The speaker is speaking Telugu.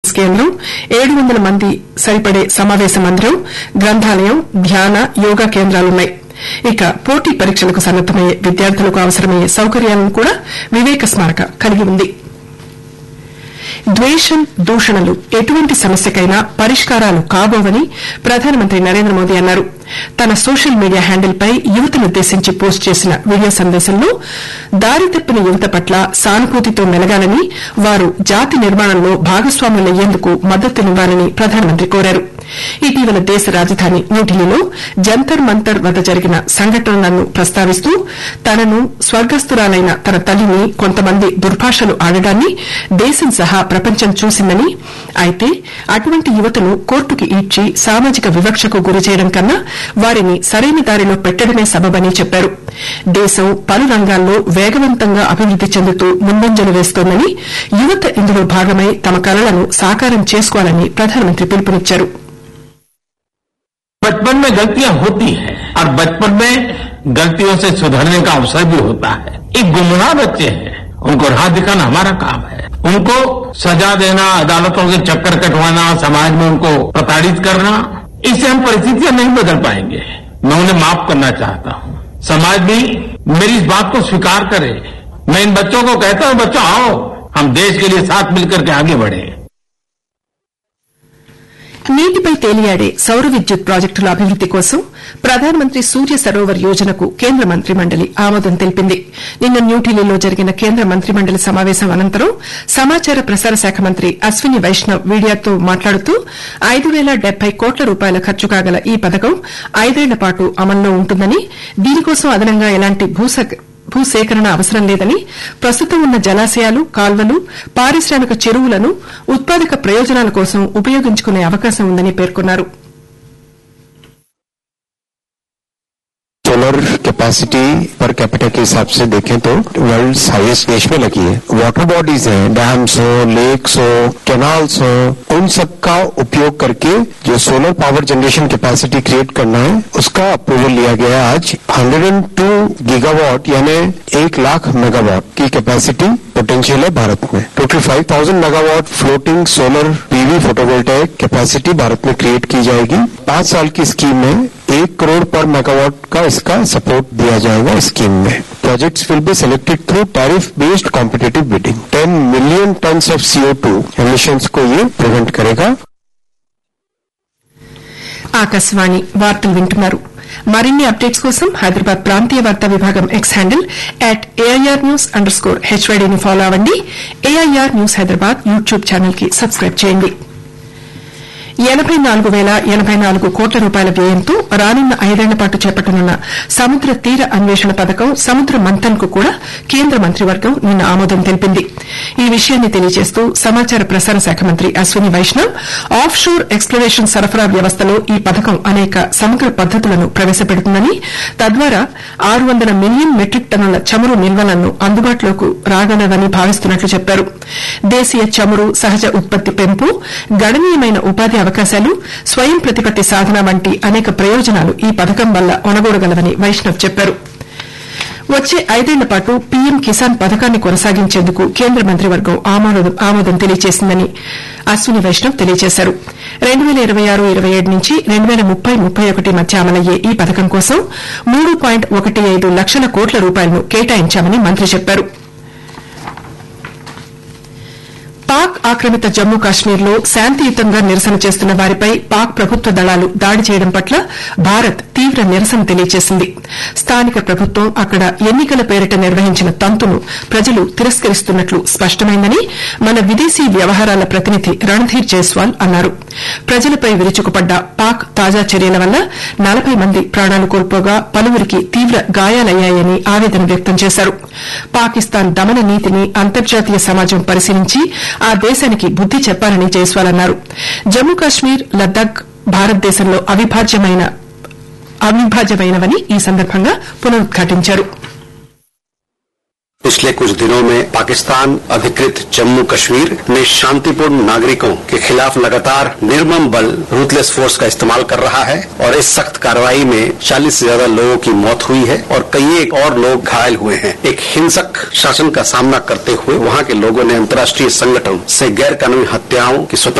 కేంద్రం ఏడు వందల మంది సరిపడే సమావేశ మందిరం గ్రంథాలయం ధ్యాన యోగా కేంద్రాలున్నాయి ఇక పోటీ పరీక్షలకు సన్నద్దమయ్యే విద్యార్థులకు అవసరమయ్యే సౌకర్యాలను కూడా వివేక స్మారక కలిగి ఉంది ద్వేషం దూషణలు ఎటువంటి సమస్యకైనా పరిష్కారాలు కాబోవని ప్రధానమంత్రి నరేంద్ర మోదీ అన్నారు తన సోషల్ మీడియా హ్యాండిల్పై యువతనుద్దేశించి పోస్ట్ చేసిన వీడియో సందేశంలో దారి తప్పిన యువత పట్ల సానుభూతితో మెలగాలని వారు జాతి నిర్మాణంలో భాగస్వాములయ్యేందుకు మద్దతునివ్వాలని ప్రధానమంత్రి కోరారు ఇటీవల దేశ రాజధాని న్యూఢిల్లీలో జంతర్ మంతర్ వద్ద జరిగిన సంఘటనలను ప్రస్తావిస్తూ తనను స్వర్గస్తురాలైన తన తల్లిని కొంతమంది దుర్భాషలు ఆడడాన్ని దేశం సహా ప్రపంచం చూసిందని అయితే అటువంటి యువతను కోర్టుకు ఈడ్చి సామాజిక వివక్షకు గురిచేయడం కన్నా వారిని సరైన దారిలో పెట్టడమే సబబని చెప్పారు దేశం పలు రంగాల్లో వేగవంతంగా అభివృద్ది చెందుతూ ముందంజలు వేస్తోందని యువత ఇందులో భాగమై తమ కలలను సాకారం చేసుకోవాలని ప్రధానమంత్రి పిలుపునిచ్చారు बचपन में गलतियां होती हैं और बचपन में गलतियों से सुधरने का अवसर भी होता है एक गुमराह बच्चे हैं उनको राह दिखाना हमारा काम है उनको सजा देना अदालतों के चक्कर कटवाना समाज में उनको प्रताड़ित करना इससे हम परिस्थितियां नहीं बदल पाएंगे मैं उन्हें माफ करना चाहता हूं समाज भी मेरी इस बात को स्वीकार करे मैं इन बच्चों को कहता हूं बच्चों आओ हम देश के लिए साथ मिलकर के आगे बढ़े నీటిపై తేలియాడే సౌర విద్యుత్ ప్రాజెక్టుల అభివృద్ది కోసం ప్రధానమంత్రి సూర్య సరోవర్ యోజనకు కేంద్ర మంత్రి మండలి ఆమోదం తెలిపింది నిన్న న్యూఢిల్లీలో జరిగిన కేంద్ర మంత్రి మండలి సమావేశం అనంతరం సమాచార ప్రసార శాఖ మంత్రి అశ్విని వైష్ణవ్ మీడియాతో మాట్లాడుతూ ఐదు పేల డెబ్బై కోట్ల రూపాయల ఖర్చు కాగల ఈ పథకం ఐదేళ్ల పాటు అమల్లో ఉంటుందని దీనికోసం అదనంగా ఎలాంటి భూసేకరణ అవసరం లేదని ప్రస్తుతం ఉన్న జలాశయాలు కాల్వలు పారిశ్రామిక చెరువులను ఉత్పాదక ప్రయోజనాల కోసం ఉపయోగించుకునే అవకాశం ఉందని పేర్కొన్నారు सोलर कैपेसिटी पर कैपिटल के हिसाब से देखें तो वर्ल्ड हाईएस्ट देश में लगी है वाटर बॉडीज हैं डैम्स हो लेक्स हो कैनाल्स हो उन सब का उपयोग करके जो solar power generation capacity create करना है उसका अप्रूवल लिया गया है आज 102 गीगावाट यानी एक लाख मेगावाट की कैपेसिटी पोटेंशियल है भारत में total 5000 megawatt floating solar PV photovoltaic capacity Bharat में क्रिएट की जाएगी पांच साल की स्कीम में एक करोड़ पर मेगावाट का इसका सपोर्ट दिया जाएगा स्कीम में projects will be selected through tariff based competitive bidding 10 million tons of CO two emissions को ये प्रिवेंट करेगा ఆకాశవాణి వార్తలు వింటున్నారు మరిన్ని అప్డేట్స్ కోసం హైదరాబాద్ ప్రాంతీయ వార్తా విభాగం X handle at AIR news underscore హెచ్వైడీని ఫాలో అవ్వండి AIR news Hyderabad YouTube channel కి సబ్స్క్రైబ్ చేయండి ఎనబై నాలుగు పేల ఎనబై నాలుగు కోట్ల రూపాయల వ్యయంతో రానున్న ఐదేళ్ల పాటు చేపట్టనున్న సముద్ర తీర అన్వేషణ పథకం సముద్ర మంథన్ కు కూడా కేంద్ర మంత్రివర్గం నిన్న ఆమోదం తెలిపింది ఈ విషయాన్ని తెలియజేస్తూ సమాచార ప్రసార శాఖ మంత్రి Ashwini Vaishnaw offshore exploration సరఫరా వ్యవస్థలో ఈ పథకం అనేక సమగ్ర పద్దతులను ప్రవేశపెడుతుందని తద్వారా ఆరు వందల మిలియన్ మెట్రిక్ టన్నుల చమురు నిల్వలను అందుబాటులోకి రాగలవని భావిస్తున్నట్లు చెప్పారు దేశీయ చమురు సహజ ఉత్పత్తి పెంపు గణనీయమైన ఉపాధి అవకాశాలు స్వయం ప్రతిపత్తి సాధన వంటి అనేక ప్రయోజనాలు ఈ పథకం వల్ల ఒనగూడగలవని వైష్ణవ్ చెప్పారు వచ్చే ఐదేళ్ల పాటు పీఎం కిసాన్ పథకాన్ని కొనసాగించేందుకు కేంద్ర మంత్రివర్గం ఆమోదం తెలియజేసిందని అశ్విని వైష్ణవ్ తెలియజేశారు రెండు పేల ఇరవై ఆరు ఇరవై ఏడు నుంచి రెండు పేల ముప్పై ముప్పై ఒకటి మధ్య అమలయ్యే ఈ పథకం కోసం మూడు పాయింట్ ఒకటి ఐదు లక్షల కోట్ల రూపాయలను కేటాయించామని మంత్రి చెప్పారు పాక్ ఆక్రమిత జమ్మూ కాశ్మీర్లో శాంతియుతంగా నిరసన చేస్తున్న వారిపై పాక్ ప్రభుత్వ దళాలు దాడి చేయడం పట్ల భారత్ తీవ్ర నిరసన తెలియజేసింది స్థానిక ప్రభుత్వం అక్కడ ఎన్నికల పేరిట నిర్వహించిన తంతును ప్రజలు తిరస్కరిస్తున్నట్లు స్పష్టమైందని మన విదేశీ వ్యవహారాల ప్రతినిధి రణ్ధీర్ జైస్వాల్ అన్నారు ప్రజలపై విరుచుకుపడ్డ పాక్ తాజా చర్యల వల్ల నలబై మంది ప్రాణాలు కోల్పోగా పలువురికి తీవ్ర గాయాలయ్యాయని ఆవేదన వ్యక్తం చేశారు పాకిస్తాన్ దమన నీతిని అంతర్జాతీయ సమాజం పరిశీలించి ఆ దేశానికి బుద్ది చెప్పాలని జైస్వాల్ అన్నారు జమ్మూ కాశ్మీర్ లద్దాఖ్ భారతదేశంలో అవిభాజ్యమైనవని ఈ సందర్భంగా పునరుద్ఘాటించారు पिछले कुछ दिनों में पाकिस्तान अधिकृत जम्मू कश्मीर में शांतिपूर्ण नागरिकों के खिलाफ लगातार निर्मम बल रूथलेस फोर्स का इस्तेमाल कर रहा है और इस सख्त कार्रवाई में 40 से ज्यादा लोगों की मौत हुई है और कई एक और लोग घायल हुए हैं एक हिंसक शासन का सामना करते हुए वहां के लोगों ने अंतर्राष्ट्रीय संगठन से गैर कानूनी हत्याओं की स्वतंत्र